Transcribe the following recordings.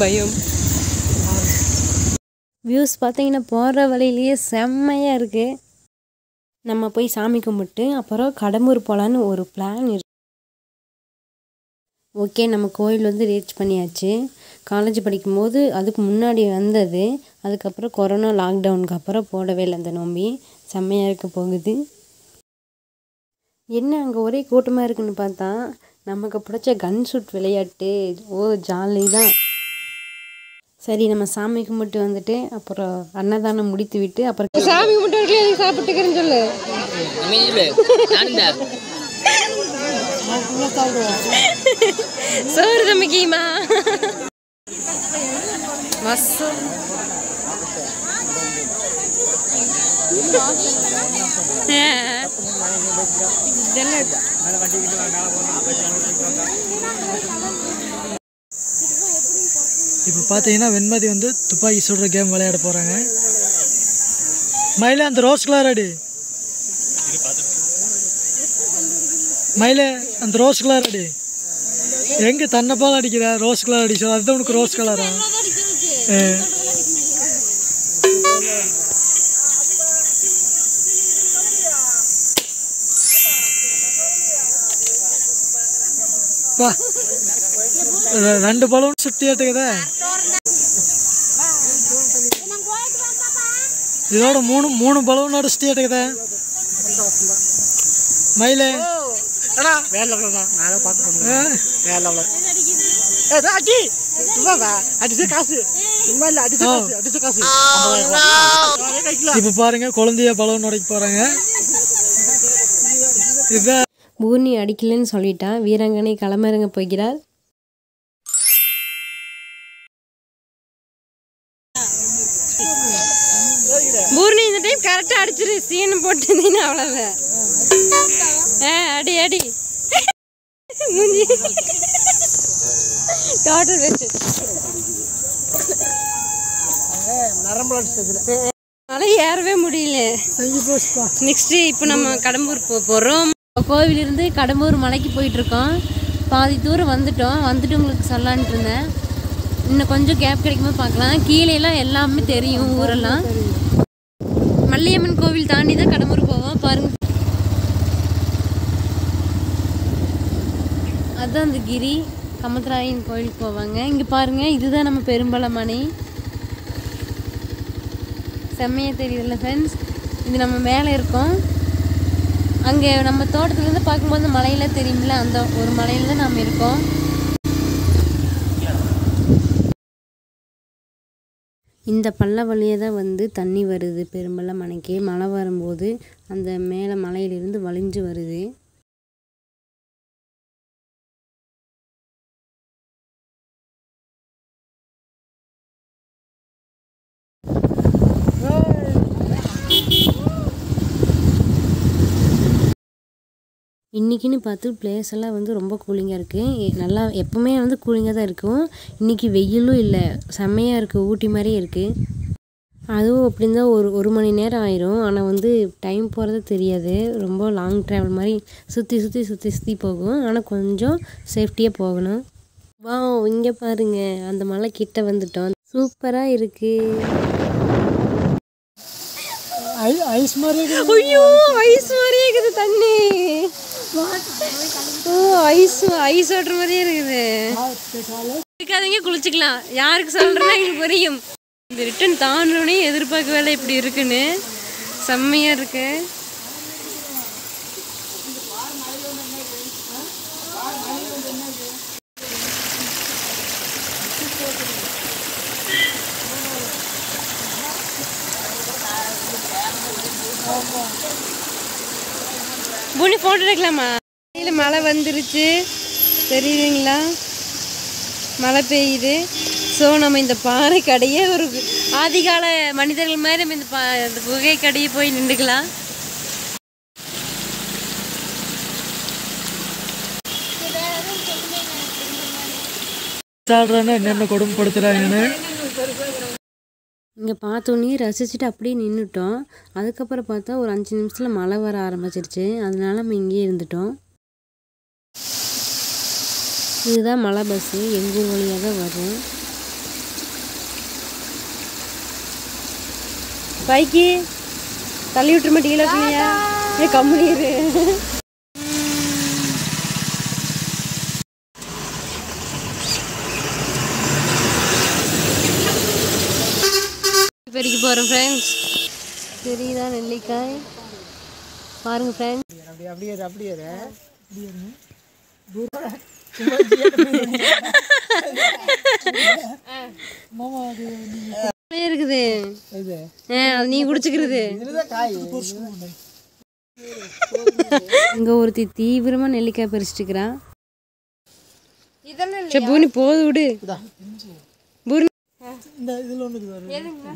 பயம் வியூஸ் பார்த்தீங்கன்னா போகிற வழியிலேயே செம்மையாக இருக்குது நம்ம போய் சாமி கும்பிட்டு அப்புறம் கடம்பூர் போகலான்னு ஒரு பிளான் இருக்கு ஓகே நம்ம கோயில் வந்து ரீச் பண்ணியாச்சு காலேஜ் படிக்கும்போது அதுக்கு முன்னாடி வந்தது அதுக்கப்புறம் கொரோனா லாக்டவுனுக்கு அப்புறம் போடவே இல்லை அந்த நோம்பி செம்மையாக இருக்க போகுது என்ன அங்கே ஒரே கூட்டமாக இருக்குன்னு பார்த்தா நமக்கு பிடிச்ச கன் ஷூட் விளையாட்டு ஓ ஜாலி தான் சரி நம்ம சாமி கும்பிட்டு வந்துட்டு அப்புறம் அன்னதானம் முடித்து விட்டு அப்புறம் சாமி கும்பிட்டு சாப்பிட்டுக்கிறேன்னு சொல்லு சோறு சமைக்கிமா மசம் இப்போ பார்த்தீங்கன்னா வெண்மதி வந்து துப்பாக்கி சுடுற கேம் விளையாட போகிறாங்க மயில அந்த ரோஸ் கலர் அடி மயில அந்த ரோஸ் கலர் அடி எங்கே தன்னை போல அடிக்கிற ரோஸ் கலர் அடி சொல்ல அதுதான் உனக்கு ரோஸ் கலரா பா ரெ- ரெண்டு பலூன் சுட்டி ஆட்டுக்குதே இதோட மூணு மூணு பலூனோட சுட்டி ஆட்டுக்குதே மயிலே இப்போ பாருங்க குழந்தைய பலூன் உடைக்க போறாங்க இதுதான் பூர்ணி அடிக்கலைன்னு சொல்லிட்டா வீராங்கனை களமிறங்க போகிறார் பூர்ணி இந்த டைம் கரெக்டாக அடிச்சிரு சீனு போட்டுருந்தீங்கன்னா அவ்வளோதான் ஆ அடி அடி மூஞ்சி டோட்டல் வேஸ்ட் மலை ஏறவே முடியல நெக்ஸ்ட்டு இப்போ நம்ம கடம்பூர் போக போகிறோம் கோவிலிருந்து கடம்பூர் மலைக்கு போயிட்டுருக்கோம் பாதி தூரம் வந்துட்டோம் வந்துட்டு உங்களுக்கு சொல்லலான்ட்டு இருந்தேன் இன்னும் கொஞ்சம் கேப் கிடைக்கும்போது பார்க்கலாம் கீழே எல்லாம் எல்லாமே தெரியும் ஊரெல்லாம் மல்லியம்மன் கோவில் தாண்டி தான் கடம்பூர் போவோம் பாருங்க அதுதான் அந்த கிரி கமத்ராயன் கோயிலுக்கு போவாங்க இங்கே பாருங்க இதுதான் நம்ம பெரும்பலமணி செம்மையாக தெரியுதுல்ல ஃப்ரெண்ட்ஸ் இது நம்ம மேலே இருக்கோம் அங்கே நம்ம தோட்டத்துலேருந்து பார்க்கும்போது மலையில தெரியும்ல அந்த ஒரு மலையில தான் நாம் இருக்கோம் இந்த பள்ள வழியே தான் வந்து தண்ணி வருது பெரும்பள்ள மலைக்கு மழை வரும்போது அந்த மேலே மலையிலிருந்து வழிஞ்சு வருது இன்றைக்கின்னு பார்த்து பிளேஸ் எல்லாம் வந்து ரொம்ப கூலிங்காக இருக்குது நல்லா எப்போவுமே வந்து கூலிங்காக தான் இருக்கும் இன்றைக்கி வெயிலும் இல்லை செம்மையாக இருக்குது ஊட்டி மாதிரியே இருக்குது அதுவும் அப்படின்னு தான் ஒரு ஒரு மணி நேரம் ஆயிரும் ஆனால் வந்து டைம் போகிறது தெரியாது ரொம்ப லாங் ட்ராவல் மாதிரி சுற்றி சுற்றி சுற்றி சுற்றி போகும் ஆனால் கொஞ்சம் சேஃப்டியாக போகணும் வா இங்கே பாருங்க அந்த மலை கிட்ட வந்துட்டோம் சூப்பராக இருக்குது ஐ- ஐஸ் மாதிரி ஐயோ ஐஸ் மாதிரியே இருக்குது தண்ணி ஓ ஐஸ் ஐஸ் ஓட்டுற மாதிரியே இருக்குது இருக்காதீங்க குளிச்சுக்கலாம் யாருக்கு சொல்றேன்னா எங்களுக்கு புரியும் இந்த ரிட்டன் தாண்டோடனே எதிர்பார்க்க வேலை இப்படி இருக்குன்னு செம்மையா இருக்கு பூனி ஃபோட்டோ எடுக்கலாமா இல்லை மழை வந்துருச்சு தெரியுதுங்களா மழை பெய்யுது ஸோ நம்ம இந்த பாறை கடையே ஒரு ஆதிகால மனிதர்கள் மாதிரி நம்ம இந்த பா இந்த குகை கடையே போய் நின்றுக்கலாம் சாடுறான்னு என்னென்ன கொடுமைப்படுத்துறாங்கன்னு இங்கே பார்த்தோன்னே ரசிச்சுட்டு அப்படியே நின்றுட்டோம் அதுக்கப்புறம் பார்த்தா ஒரு அஞ்சு நிமிஷத்தில் மழை வர ஆரம்பிச்சிருச்சு அதனால நம்ம இங்கேயே இருந்துட்டோம் இதுதான் மலை பஸ்ஸு எங்கள் ஊர் வழியாக தான் வரும் பைக்கு தள்ளி விட்டுற மாட்டீங்களா இல்லையா ஏ கம்முனிரு பெருக்கி போகிறோம் ஃப்ரெண்ட்ஸ் தெரியுதா நெல்லிக்காய் பாருங்க ஃப்ரெண்ட்ஸ் அப்படி அப்படியே இரு, அப்படியே இரு. மாமா அது நீங்க இருக்குது இது ஆ அது நீ குடிச்சுக்கிறது இதுதான் காய் இங்கே ஒருத்தி தீவிரமாக நெல்லிக்காய் பறிச்சுட்டுக்கிறான் சரி பூனி போது விடு பூனி இந்த இதில் ஒன்று இருக்குது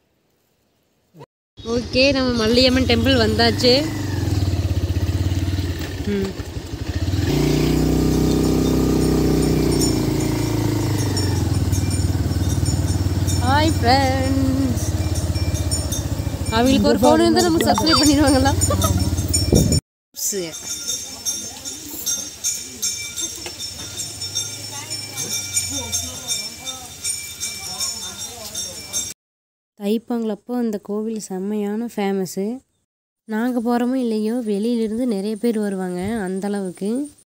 ஓகே நம்ம மல்லியம்மன் டெம்பிள் வந்தாச்சு ம் ஹாய் ஃப்ரெண்ட்ஸ் அவங்களுக்கு ஒரு ஃபோன் இருந்தால் நமக்கு சப்ஸ்கிரைப் பண்ணிடுவாங்களா தைப்பொங்கலப்போ அந்த கோவில் செம்மையான ஃபேமஸ்ஸு நாங்கள் போகிறோமோ இல்லையோ வெளியிலேருந்து நிறைய பேர் வருவாங்க அந்த அளவுக்கு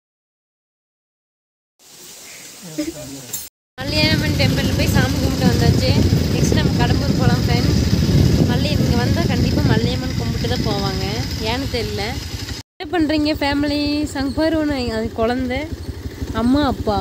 மல்லியம்மன் டெம்பிள் போய் சாமி கும்பிட்டு வந்தாச்சு நெக்ஸ்ட் நம்ம கடம்பூர் போகலாம் ஃப்ரெண்ட்ஸ் மல்லி இங்கே வந்தால் கண்டிப்பாக மல்லியம்மன் கும்பிட்டு தான் போவாங்க ஏன்னு தெரியல என்ன பண்ணுறீங்க ஃபேமிலி சங்கர் ஒன்று அது குழந்த அம்மா அப்பா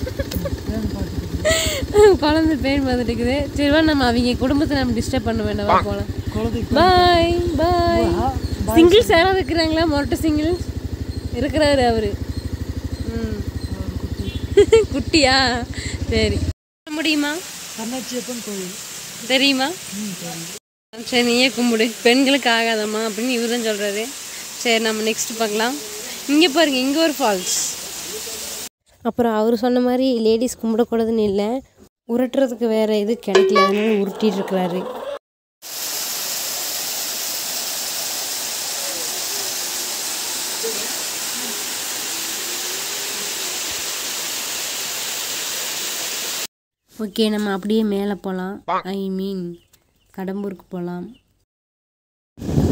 குழந்தை பேர் பார்த்துட்டு இருக்குது சரி வா நம்ம அவங்க குடும்பத்தை நம்ம டிஸ்டர்ப் பண்ண வேண்டாம் வா போகலாம் குழந்தைக்கு பாய் பாய் சிங்கிள்ஸ் யாராவது இருக்கிறாங்களா மொரட்டு சிங்கிள்ஸ் இருக்கிறாரு அவரு ம் குட்டியா சரி முடியுமா கண்ணாச்சியப்பன் கோவில் தெரியுமா சரி நீயே கும்பிடு பெண்களுக்கு ஆகாதம்மா அப்படின்னு இவர் தான் சொல்கிறாரு சரி நம்ம நெக்ஸ்ட் பார்க்கலாம் இங்கே பாருங்க இங்கே ஒரு ஃபால்ஸ் அப்புறம் அவர் சொன்ன மாதிரி லேடிஸ் கும்பிடக்கூடாதுன்னு இல்லை உருட்டுறதுக்கு வேற இது கிடைக்கல அதனால உருட்டிட்டு இருக்கிறாரு ஓகே நம்ம அப்படியே மேலே போகலாம் ஐ மீன் கடம்பூருக்கு போகலாம்